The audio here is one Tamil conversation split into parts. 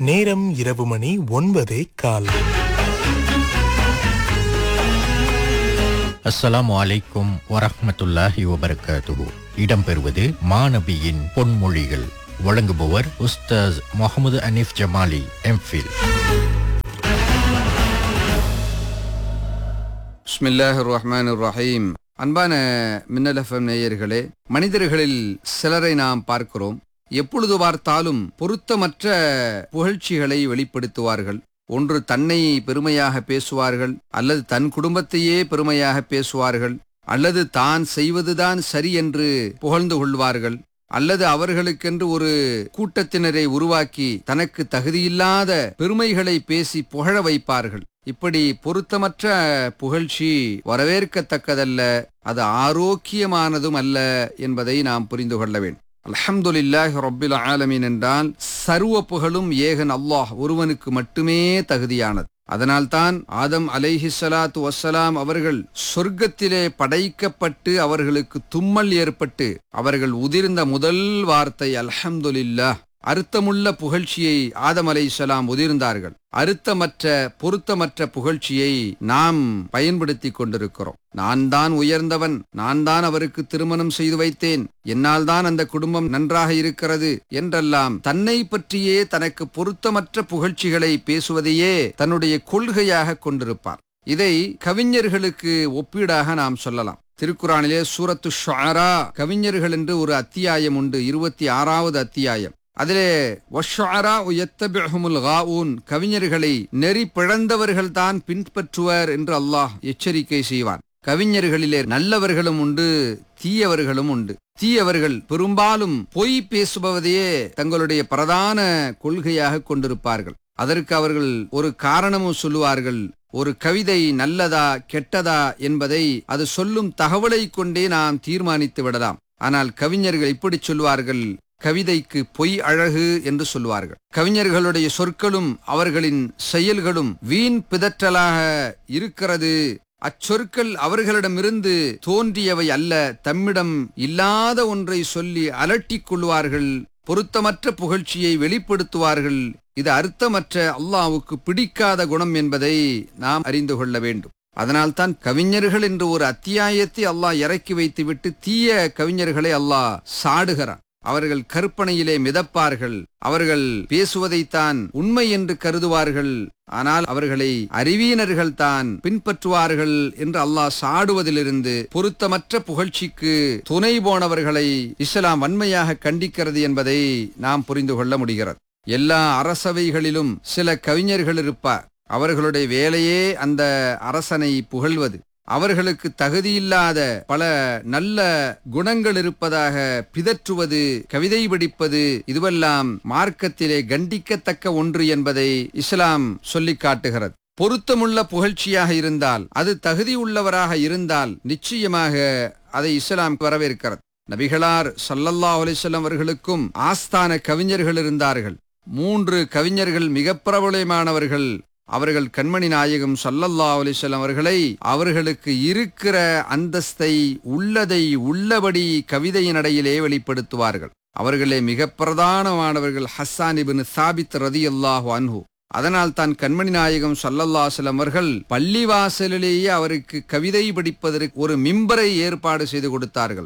நேரம் இரவு மணி ஒன்பதே கால் அஸ்ஸலாமு அலைக்கும் வரஹ்மத்துல்லாஹி வபரகாத்துஹு இடம்பெறுவது மாநபியின் பொன்மொழிகள் வழங்குபவர் உஸ்தாஸ் முகமது அனீஃப் ஜமாலி எம்ஃபில் பிஸ்மில்லாஹ் ரஹ்மான் ரஹீம் அன்பான மின்னலஃபம் நேயர்களே மனிதர்களில் சிலரை நாம் பார்க்கிறோம் எப்பொழுது பார்த்தாலும் பொருத்தமற்ற புகழ்ச்சிகளை வெளிப்படுத்துவார்கள் ஒன்று தன்னை பெருமையாக பேசுவார்கள் அல்லது தன் குடும்பத்தையே பெருமையாக பேசுவார்கள் அல்லது தான் செய்வதுதான் சரி என்று புகழ்ந்து கொள்வார்கள் அல்லது அவர்களுக்கென்று ஒரு கூட்டத்தினரை உருவாக்கி தனக்கு தகுதியில்லாத பெருமைகளை பேசி புகழ வைப்பார்கள் இப்படி பொருத்தமற்ற புகழ்ச்சி வரவேற்கத்தக்கதல்ல அது ஆரோக்கியமானதும் அல்ல என்பதை நாம் புரிந்து கொள்ள வேண்டும் அல்ஹம்துலில்லாஹ் ரப்பில் ஆலமீன் என்றால் சர்வ புகழும் ஏகன் அல்லாஹ் ஒருவனுக்கு மட்டுமே தகுதியானது அதனால்தான் ஆதம் அலைஹி ஸலாத்து வஸ்ஸலாம் அவர்கள் சொர்க்கத்திலே படைக்கப்பட்டு அவர்களுக்கு தும்மல் ஏற்பட்டு அவர்கள் உதிர்ந்த முதல் வார்த்தை அல்ஹம்துலில்லாஹ் அர்த்தமுள்ள புகழ்ச்சியை ஆதம் அலைஹிஸ்ஸலாம் உதிர்ந்தார்கள் அர்த்தமற்ற பொருத்தமற்ற புகழ்ச்சியை நாம் பயன்படுத்தி கொண்டிருக்கிறோம் நான் தான் உயர்ந்தவன் நான் தான் அவருக்கு திருமணம் செய்து வைத்தேன் என்னால் தான் அந்த குடும்பம் நன்றாக இருக்கிறது என்றெல்லாம் தன்னை பற்றியே தனக்கு பொருத்தமற்ற புகழ்ச்சிகளை பேசுவதையே தன்னுடைய கொள்கையாக கொண்டிருப்பார் இதை கவிஞர்களுக்கு ஒப்பீடாக நாம் சொல்லலாம் திருக்குறானிலே சூரத்து ஷாரா கவிஞர்கள் என்று ஒரு அத்தியாயம் உண்டு இருபத்தி ஆறாவது அத்தியாயம் அதிலே வஷாரா உயத்தபிஹுமுல் காவூன் கவிஞர்களை நெறி பிழந்தவர்கள் தான் பின்பற்றுவர் என்று அல்லாஹ் எச்சரிக்கை செய்வான் கவிஞர்களிலே நல்லவர்களும் உண்டு தீயவர்களும் உண்டு தீயவர்கள் பெரும்பாலும் பொய் பேசுபவதையே தங்களுடைய பிரதான கொள்கையாக கொண்டிருப்பார்கள் அதற்கு அவர்கள் ஒரு காரணமும் சொல்லுவார்கள் ஒரு கவிதை நல்லதா கெட்டதா என்பதை அது சொல்லும் தகவலை கொண்டே நாம் தீர்மானித்து விடலாம் ஆனால் கவிஞர்கள் இப்படி சொல்வார்கள் கவிதைக்கு பொய் அழகு என்று சொல்வார்கள் கவிஞர்களுடைய சொற்களும் அவர்களின் செயல்களும் வீண் பிதற்றலாக இருக்கிறது அச்சொற்கள் அவர்களிடமிருந்து தோன்றியவை அல்ல தம்மிடம் இல்லாத ஒன்றை சொல்லி அலட்டிக் கொள்வார்கள் பொருத்தமற்ற புகழ்ச்சியை வெளிப்படுத்துவார்கள் இது அர்த்தமற்ற அல்லாவுக்கு பிடிக்காத குணம் என்பதை நாம் அறிந்து கொள்ள வேண்டும் அதனால்தான் கவிஞர்கள் என்று ஒரு அத்தியாயத்தை அல்லாஹ் இறக்கி வைத்துவிட்டு தீய கவிஞர்களை அல்லாஹ் சாடுகிறான் அவர்கள் கற்பனையிலே மிதப்பார்கள் அவர்கள் பேசுவதைத்தான் உண்மை என்று கருதுவார்கள் ஆனால் அவர்களை அறிவியினர்கள் தான் பின்பற்றுவார்கள் என்று அல்லாஹ் சாடுவதிலிருந்து பொருத்தமற்ற புகழ்ச்சிக்கு துணை போனவர்களை இஸ்லாம் வன்மையாக கண்டிக்கிறது என்பதை நாம் புரிந்து கொள்ள முடிகிறது எல்லா அரசவைகளிலும் சில கவிஞர்கள் இருப்பார் அவர்களுடைய வேலையே அந்த அரசனை புகழ்வது அவர்களுக்கு தகுதியில்லாத பல நல்ல குணங்கள் இருப்பதாக பிதற்றுவது கவிதை படிப்பது இதுவெல்லாம் மார்க்கத்திலே கண்டிக்கத்தக்க ஒன்று என்பதை இஸ்லாம் சொல்லிக் காட்டுகிறது பொருத்தமுள்ள புகழ்ச்சியாக இருந்தால் அது தகுதி உள்ளவராக இருந்தால் நிச்சயமாக அதை இஸ்லாம் வரவேற்கிறது நபிகளார் சல்லல்லா அலிசல்லாம் அவர்களுக்கும் ஆஸ்தான கவிஞர்கள் இருந்தார்கள் மூன்று கவிஞர்கள் மிக பிரபலமானவர்கள் அவர்கள் கண்மணி நாயகம் சல்லல்லா அலிசல்லாம் அவர்களை அவர்களுக்கு இருக்கிற அந்தஸ்தை உள்ளதை உள்ளபடி கவிதையின் அடையிலே வெளிப்படுத்துவார்கள் அவர்களே மிக பிரதானமானவர்கள் ஹஸ்ஸான் இபின் சாபித் ரதி அல்லாஹு அன்ஹு அதனால் தான் கண்மணி நாயகம் சல்லல்லாசலம் அவர்கள் பள்ளிவாசலிலேயே அவருக்கு கவிதை படிப்பதற்கு ஒரு மிம்பரை ஏற்பாடு செய்து கொடுத்தார்கள்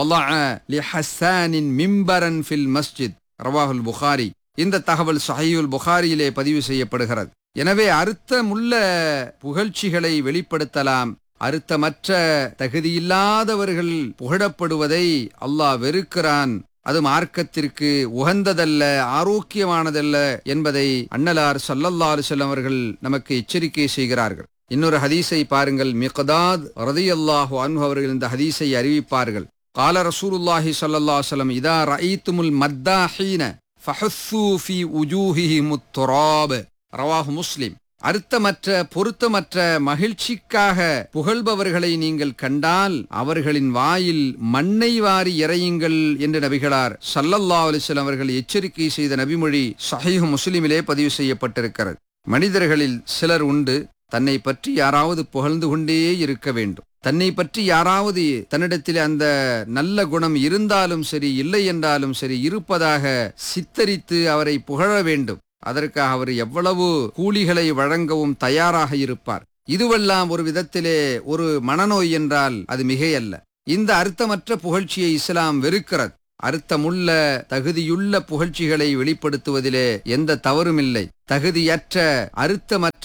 மிம்பரன் ஃபில் மஸ்ஜித் ரவாஹுல் புகாரி இந்த தகவல் சஹீயுல் புகாரியிலே பதிவு செய்யப்படுகிறது எனவே அர்த்தமுள்ள புகழ்ச்சிகளை வெளிப்படுத்தலாம் அர்த்தமற்ற தகுதியில்லாதவர்கள் புகழப்படுவதை அல்லாஹ் வெறுக்கிறான் அது மார்க்கத்திற்கு உகந்ததல்ல ஆரோக்கியமானதல்ல என்பதை அன்னலார் சல்லல்லா அலுவலம் அவர்கள் நமக்கு எச்சரிக்கை செய்கிறார்கள் இன்னொரு ஹதீஸை பாருங்கள் மிகதாத் ரதியல்லாஹு அன்ஹு அவர்கள் இந்த ஹதீஸை அறிவிப்பார்கள் கால ரசூலுல்லாஹி ஸல்லல்லாஹு அலைஹி வஸல்லம் இதா ரஅய்துமுல் மத்தாஹீன ஃபஹஸ்ஸூ ஃபீ உஜூஹிஹிமுத் துராப் ரவாஹு முஸ்லிம் அர்த்தமற்ற பொருத்தமற்ற மகிழ்ச்சிக்காக புகழ்பவர்களை நீங்கள் கண்டால் அவர்களின் வாயில் மண்ணை வாரி இறையுங்கள் என்று நபிகளார் சல்லல்லா அலிஸ்லாம் அவர்கள் எச்சரிக்கை செய்த நபிமொழி சஹீஹ் முஸ்லிமிலே பதிவு செய்யப்பட்டிருக்கிறது மனிதர்களில் சிலர் உண்டு தன்னை பற்றி யாராவது புகழ்ந்து கொண்டே இருக்க வேண்டும் தன்னை பற்றி யாராவது தன்னிடத்தில் அந்த நல்ல குணம் இருந்தாலும் சரி இல்லை என்றாலும் சரி இருப்பதாக சித்தரித்து அவரை புகழ வேண்டும் அதற்காக அவர் எவ்வளவு கூலிகளை வழங்கவும் தயாராக இருப்பார் இதுவெல்லாம் ஒரு விதத்திலே ஒரு மனநோய் என்றால் அது மிகையல்ல இந்த அர்த்தமற்ற புகழ்ச்சியை இஸ்லாம் வெறுக்கிறது அர்த்தமுள்ள தகுதியுள்ள புகழ்ச்சிகளை வெளிப்படுத்துவதிலே எந்த தவறுமில்லை தகுதியற்ற அர்த்தமற்ற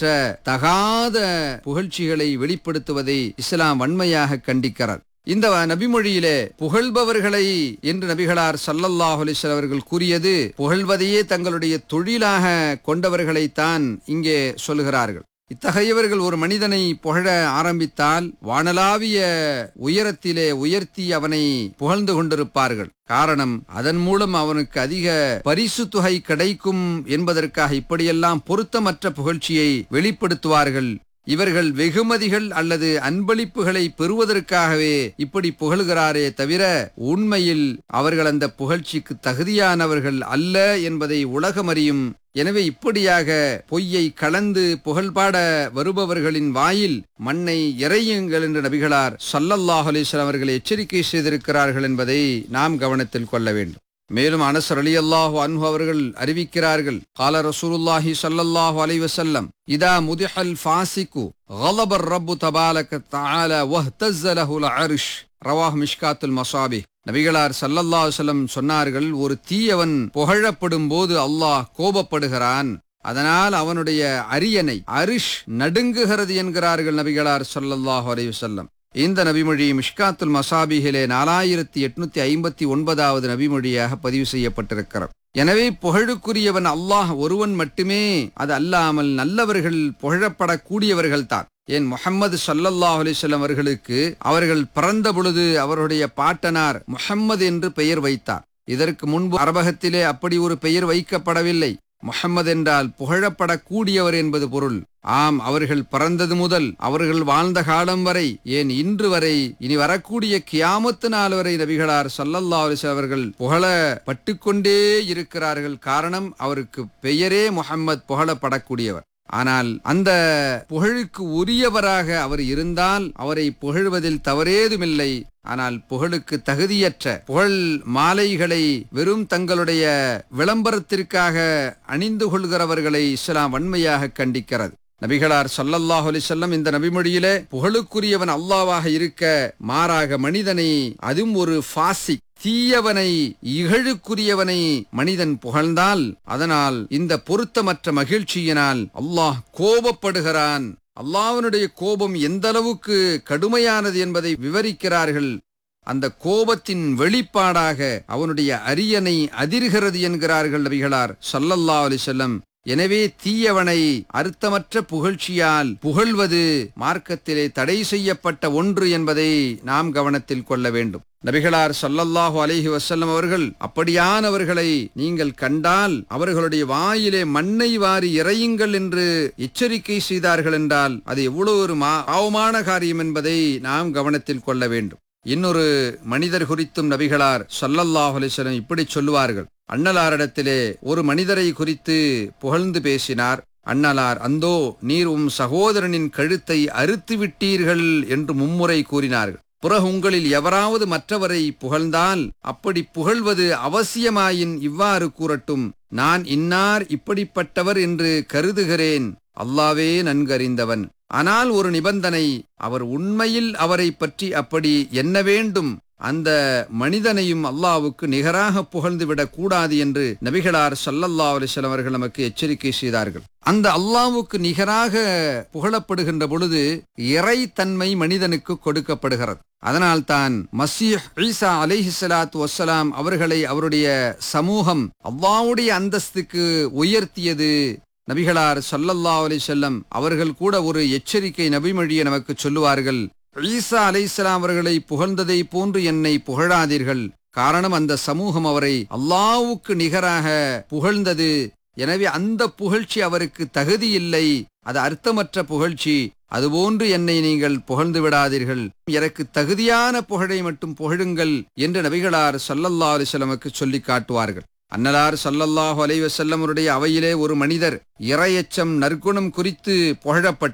தகாத புகழ்ச்சிகளை வெளிப்படுத்துவதை இஸ்லாம் வன்மையாக கண்டிக்கிறார் இந்த நபிமொழியிலே புகழ்பவர்களை என்று நபிகளார் சல்லல்லாஹு அலிஸ்வல் அவர்கள் கூறியது புகழ்வதையே தங்களுடைய தொழிலாக கொண்டவர்களைத்தான் இங்கே சொல்கிறார்கள் இத்தகையவர்கள் ஒரு மனிதனை புகழ ஆரம்பித்தால் வானலாவிய உயரத்திலே உயர்த்தி அவனை புகழ்ந்து கொண்டிருப்பார்கள் காரணம் அதன் மூலம் அவனுக்கு அதிக பரிசு தொகை கிடைக்கும் என்பதற்காக இப்படியெல்லாம் பொருத்தமற்ற புகழ்ச்சியை வெளிப்படுத்துவார்கள் இவர்கள் வெகுமதிகள் அல்லது அன்பளிப்புகளை பெறுவதற்காகவே இப்படி புகழ்கிறாரே தவிர உண்மையில் அவர்கள் அந்த புகழ்ச்சிக்கு தகுதியானவர்கள் அல்ல என்பதை உலகமறியும் எனவே இப்படியாக பொய்யை கலந்து புகழ்பாட வருபவர்களின் வாயில் மண்ணை இறையுங்கள் என்று நபிகளார் சல்லல்லாஹ் அலிஸ்லாம் அவர்கள் எச்சரிக்கை செய்திருக்கிறார்கள் என்பதை நாம் கவனத்தில் கொள்ள வேண்டும் மேலும் அனசர் அலி அல்லாஹு அன்ஹு அவர்கள் அறிவிக்கிறார்கள் கால ரசூலுல்லாஹி ஸல்லல்லாஹு அலைஹி வஸல்லம் இதா முதிஹல் ஃபாசிகு غضب الرب تبارك تعالى واهتز له العرش ரவாஹ் மிஷ்காத்துல் மசாபி நபிகளார் சல்லல்லாஹு அலைஹி சொன்னார்கள் ஒரு தீயவன் புகழப்படும் போது அல்லாஹ் கோபப்படுகிறான் அதனால் அவனுடைய அரியணை அரிஷ் நடுங்குகிறது என்கிறார்கள் நபிகளார் சல்லல்லாஹு அலைஹி வஸல்லம் இந்த நபிமொழி மிஷ்காத்துல் மசாபிகிலே நாலாயிரத்தி எட்நூத்தி ஐம்பத்தி ஒன்பதாவது நபிமொழியாக பதிவு செய்யப்பட்டிருக்கிறது எனவே புகழுக்குரியவன் அல்லாஹ் ஒருவன் மட்டுமே அது அல்லாமல் நல்லவர்கள் புகழப்படக்கூடியவர்கள் தான் ஏன் முகம்மது சல்லல்லாஹ் அலிஸ்லாம் அவர்களுக்கு அவர்கள் பிறந்த பொழுது அவருடைய பாட்டனார் முஹம்மது என்று பெயர் வைத்தார் இதற்கு முன்பு அரபகத்திலே அப்படி ஒரு பெயர் வைக்கப்படவில்லை முஹம்மது என்றால் புகழப்படக்கூடியவர் என்பது பொருள் ஆம் அவர்கள் பிறந்தது முதல் அவர்கள் வாழ்ந்த காலம் வரை ஏன் இன்று வரை இனி வரக்கூடிய கியாமத்து நாள் வரை நபிகளார் சல்லல்லா அலிஸ் அவர்கள் புகழப்பட்டு கொண்டே இருக்கிறார்கள் காரணம் அவருக்கு பெயரே முகம்மது புகழப்படக்கூடியவர் ஆனால் அந்த புகழுக்கு உரியவராக அவர் இருந்தால் அவரை புகழ்வதில் தவறேதுமில்லை ஆனால் புகழுக்கு தகுதியற்ற புகழ் மாலைகளை வெறும் தங்களுடைய விளம்பரத்திற்காக அணிந்து கொள்கிறவர்களை இஸ்லாம் வன்மையாக கண்டிக்கிறது நபிகளார் சல்லல்லாஹு அலிசல்லம் இந்த நபிமொழியிலே புகழுக்குரியவன் அல்லாவாக இருக்க மாறாக மனிதனை அதுவும் ஒரு ஃபாசிக் தீயவனை இகழுக்குரியவனை மனிதன் புகழ்ந்தால் அதனால் இந்த பொருத்தமற்ற மகிழ்ச்சியினால் அல்லாஹ் கோபப்படுகிறான் அல்லாஹ்வினுடைய கோபம் எந்த அளவுக்கு கடுமையானது என்பதை விவரிக்கிறார்கள் அந்த கோபத்தின் வெளிப்பாடாக அவனுடைய அரியணை அதிர்கிறது என்கிறார்கள் நபிகளார் சல்லல்லா அலிசல்லம் எனவே தீயவனை அர்த்தமற்ற புகழ்ச்சியால் புகழ்வது மார்க்கத்திலே தடை செய்யப்பட்ட ஒன்று என்பதை நாம் கவனத்தில் கொள்ள வேண்டும் நபிகளார் சல்லல்லாஹு அலைஹி வசல்லம் அவர்கள் அப்படியானவர்களை நீங்கள் கண்டால் அவர்களுடைய வாயிலே மண்ணை வாரி இறையுங்கள் என்று எச்சரிக்கை செய்தார்கள் என்றால் அது எவ்வளவு ஒரு பாவமான காரியம் என்பதை நாம் கவனத்தில் கொள்ள வேண்டும் இன்னொரு மனிதர் குறித்தும் நபிகளார் சல்லல்லாஹு அலிஸ்லம் இப்படி சொல்லுவார்கள் அண்ணலாரிடத்திலே ஒரு மனிதரை குறித்து புகழ்ந்து பேசினார் அண்ணலார் அந்தோ நீர் உம் சகோதரனின் கழுத்தை அறுத்து விட்டீர்கள் என்று மும்முறை கூறினார்கள் பிறகு உங்களில் எவராவது மற்றவரை புகழ்ந்தால் அப்படி புகழ்வது அவசியமாயின் இவ்வாறு கூறட்டும் நான் இன்னார் இப்படிப்பட்டவர் என்று கருதுகிறேன் அல்லாவே நன்கறிந்தவன் ஆனால் ஒரு நிபந்தனை அவர் உண்மையில் அவரை பற்றி அப்படி என்ன வேண்டும் அந்த மனிதனையும் அல்லாவுக்கு நிகராக புகழ்ந்துவிடக் கூடாது என்று நபிகளார் சல்லல்லா அலிஸ்லாம் அவர்கள் நமக்கு எச்சரிக்கை செய்தார்கள் அந்த அல்லாவுக்கு நிகராக புகழப்படுகின்ற பொழுது இறைத்தன்மை மனிதனுக்கு கொடுக்கப்படுகிறது அதனால் தான் மசீஹ் ஈசா அலிஹி சலாத்து வசலாம் அவர்களை அவருடைய சமூகம் அல்லாவுடைய அந்தஸ்துக்கு உயர்த்தியது நபிகளார் சல்லல்லா அலி செல்லம் அவர்கள் கூட ஒரு எச்சரிக்கை நபிமொழியை நமக்கு சொல்லுவார்கள் ஈசா அலை இஸ்லாம் அவர்களை புகழ்ந்ததை போன்று என்னை புகழாதீர்கள் காரணம் அந்த சமூகம் அவரை அல்லாவுக்கு நிகராக புகழ்ந்தது எனவே அந்த புகழ்ச்சி அவருக்கு தகுதி இல்லை அது அர்த்தமற்ற புகழ்ச்சி அதுபோன்று என்னை நீங்கள் புகழ்ந்து விடாதீர்கள் எனக்கு தகுதியான புகழை மட்டும் புகழுங்கள் என்று நபிகளார் சல்லல்லா அலிசல்லமுக்கு சொல்லி காட்டுவார்கள் அன்னலார் சல்லல்லாஹு அலைவசல்லமருடைய அவையிலே ஒரு மனிதர் இரையச்சம் நற்குணம் குறித்து புகழப்பட்டது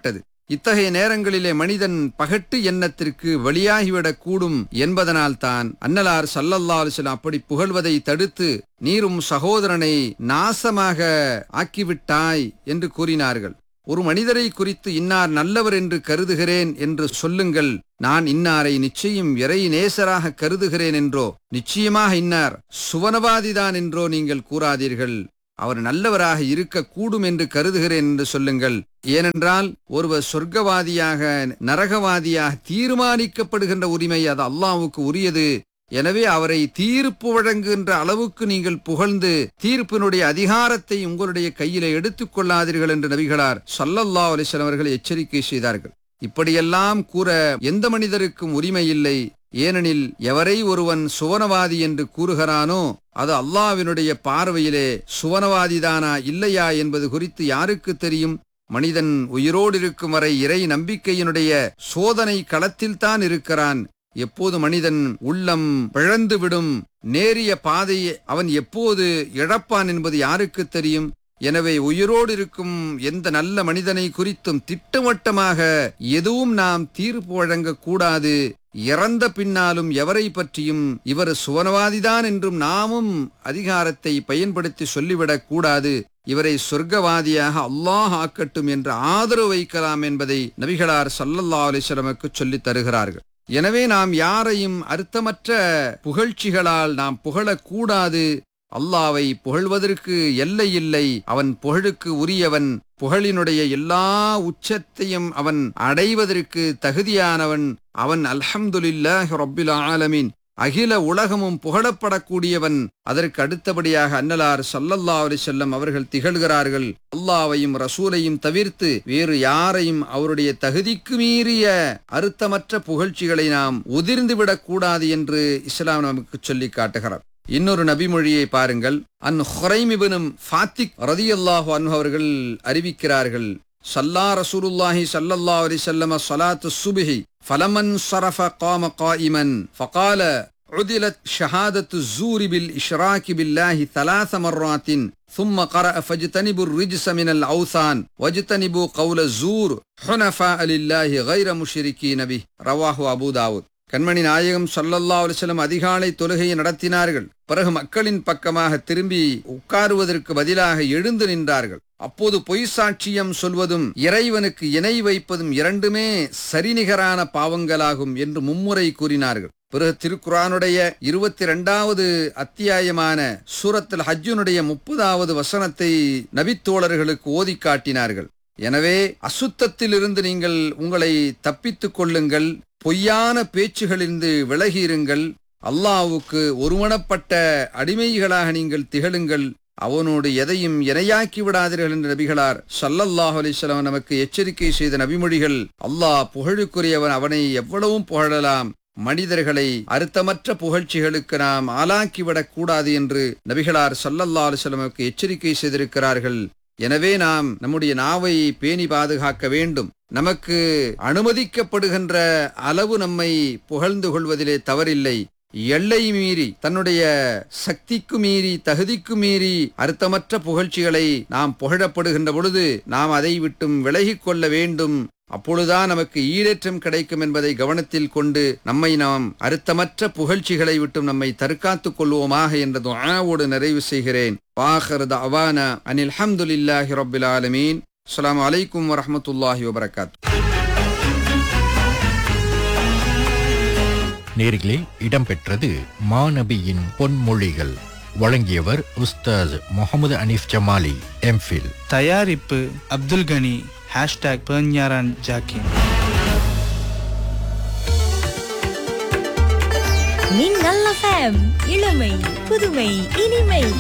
இத்தகைய நேரங்களிலே மனிதன் பகட்டு எண்ணத்திற்கு வெளியாகிவிடக் கூடும் என்பதனால்தான் அன்னலார் சல்லல்லா அலிஸ்லாம் அப்படி புகழ்வதை தடுத்து நீரும் சகோதரனை நாசமாக ஆக்கிவிட்டாய் என்று கூறினார்கள் ஒரு மனிதரை குறித்து இன்னார் நல்லவர் என்று கருதுகிறேன் என்று சொல்லுங்கள் நான் இன்னாரை நிச்சயம் இறை நேசராக கருதுகிறேன் என்றோ நிச்சயமாக இன்னார் சுவனவாதிதான் என்றோ நீங்கள் கூறாதீர்கள் அவர் நல்லவராக இருக்கக்கூடும் என்று கருதுகிறேன் என்று சொல்லுங்கள் ஏனென்றால் ஒருவர் சொர்க்கவாதியாக நரகவாதியாக தீர்மானிக்கப்படுகின்ற உரிமை அது அல்லாஹ்வுக்கு உரியது எனவே அவரை தீர்ப்பு வழங்குகின்ற அளவுக்கு நீங்கள் புகழ்ந்து தீர்ப்பினுடைய அதிகாரத்தை உங்களுடைய கையில எடுத்துக் கொள்ளாதீர்கள் என்று நபிகளார் சல்லல்லா அலிஸ்லாம் அவர்கள் எச்சரிக்கை செய்தார்கள் இப்படியெல்லாம் கூற எந்த மனிதருக்கும் உரிமை இல்லை ஏனெனில் எவரை ஒருவன் சுவனவாதி என்று கூறுகிறானோ அது அல்லாவினுடைய பார்வையிலே சுவனவாதிதானா இல்லையா என்பது குறித்து யாருக்கு தெரியும் மனிதன் உயிரோடு இருக்கும் வரை இறை நம்பிக்கையினுடைய சோதனை களத்தில்தான் இருக்கிறான் எப்போது மனிதன் உள்ளம் பிழந்துவிடும் நேரிய பாதையை அவன் எப்போது இழப்பான் என்பது யாருக்கு தெரியும் எனவே உயிரோடு இருக்கும் எந்த நல்ல மனிதனை குறித்தும் திட்டவட்டமாக எதுவும் நாம் தீர்ப்பு வழங்கக்கூடாது இறந்த பின்னாலும் எவரை பற்றியும் இவர் சுவனவாதிதான் என்றும் நாமும் அதிகாரத்தை பயன்படுத்தி சொல்லிவிடக் கூடாது இவரை சொர்க்கவாதியாக அல்லாஹ் ஆக்கட்டும் என்று ஆதரவு வைக்கலாம் என்பதை நபிகளார் சல்லல்லா அலிஸ்லமுக்கு சொல்லித் தருகிறார்கள் எனவே நாம் யாரையும் அர்த்தமற்ற புகழ்ச்சிகளால் நாம் புகழக்கூடாது அல்லாவை புகழ்வதற்கு எல்லை இல்லை அவன் புகழுக்கு உரியவன் புகழினுடைய எல்லா உச்சத்தையும் அவன் அடைவதற்கு தகுதியானவன் அவன் அல்ஹம்துலில்லாஹ் ரப்பில் ஆலமீன் அகில உலகமும் புகழப்படக்கூடியவன் அதற்கு அடுத்தபடியாக அன்னலார் சல்லல்லா செல்லம் அவர்கள் திகழ்கிறார்கள் அல்லாவையும் ரசூலையும் தவிர்த்து வேறு யாரையும் அவருடைய தகுதிக்கு மீறிய அறுத்தமற்ற புகழ்ச்சிகளை நாம் உதிர்ந்து விடக்கூடாது என்று இஸ்லாம் நமக்கு சொல்லி காட்டுகிறார் இன்னொரு நபிமொழியை பாருங்கள் அன் ஹுரைமிபனும் ஃபாத்திக் ரதியல்லாஹு அன்ஹு அவர்கள் அறிவிக்கிறார்கள் சல்லா ரசூலுல்லாஹி சல்லல்லா அலிசல்லம சலாத்து சுபிஹி ஃபலமன் சரஃப காம காயிமன் ஃபகால عدلت شهادة الزور بالإشراك بالله ثلاث مرات ثم قرأ فاجتنبوا الرجس من الأوثان واجتنبوا قول الزور حنفاء لله غير مشركين به رواه أبو داود கண்மணி நாயகம் சல்லல்லா அலிஸ்லம் அதிகாலை தொழுகையை நடத்தினார்கள் பிறகு மக்களின் பக்கமாக திரும்பி உட்காருவதற்கு பதிலாக எழுந்து நின்றார்கள் அப்போது பொய் சாட்சியம் சொல்வதும் இறைவனுக்கு இணை வைப்பதும் இரண்டுமே சரிநிகரான பாவங்களாகும் என்று மும்முறை கூறினார்கள் பிறகு திருக்குரானுடைய இருபத்தி இரண்டாவது அத்தியாயமான சூரத்தில் ஹஜ்ஜுனுடைய முப்பதாவது வசனத்தை நபித்தோழர்களுக்கு ஓதி காட்டினார்கள் எனவே அசுத்தத்திலிருந்து நீங்கள் உங்களை தப்பித்துக் கொள்ளுங்கள் பொய்யான பேச்சுகளிலிருந்து விலகியிருங்கள் அல்லாவுக்கு ஒருமனப்பட்ட அடிமைகளாக நீங்கள் திகழுங்கள் அவனோடு எதையும் இணையாக்கி விடாதீர்கள் என்ற நபிகளார் சல்லல்லாஹ் அலிஸ்லாம் நமக்கு எச்சரிக்கை செய்த நபிமொழிகள் அல்லாஹ் புகழுக்குரியவன் அவனை எவ்வளவும் புகழலாம் மனிதர்களை அர்த்தமற்ற புகழ்ச்சிகளுக்கு நாம் ஆளாக்கிவிடக் கூடாது என்று நபிகளார் சல்லல்லா அலுவலமுக்கு எச்சரிக்கை செய்திருக்கிறார்கள் எனவே நாம் நம்முடைய நாவை பேணி பாதுகாக்க வேண்டும் நமக்கு அனுமதிக்கப்படுகின்ற அளவு நம்மை புகழ்ந்து கொள்வதிலே தவறில்லை எல்லை மீறி தன்னுடைய சக்திக்கு மீறி தகுதிக்கு மீறி அர்த்தமற்ற புகழ்ச்சிகளை நாம் புகழப்படுகின்ற பொழுது நாம் அதை விட்டும் விலகிக் கொள்ள வேண்டும் அப்பொழுதுதான் நமக்கு ஈடேற்றம் கிடைக்கும் என்பதை கவனத்தில் கொண்டு நம்மை நாம் அர்த்தமற்ற புகழ்ச்சிகளை விட்டும் நம்மை தற்காத்துக் கொள்வோமாக என்ற துஆவோடு நிறைவு செய்கிறேன் வாஹர் அவானா அனில் அஹமதுல்லாஹி ரபில் ஆலமீன் அஸ்லாம் அலைக்கும் வரமத்துல்லாஹி வபரகாத் நேர்களே இடம்பெற்றது மாநபியின் பொன்மொழிகள் வழங்கியவர் உஸ்தாஸ் முகமது அனீஃப் ஜமாலி எம்ஃபில் தயாரிப்பு அப்துல் கனி ஹேஷ்டாக் பெர்ஞாரான் ஜாக்கின் மின்னல் எஃப்எம் இளமை புதுமை இனிமை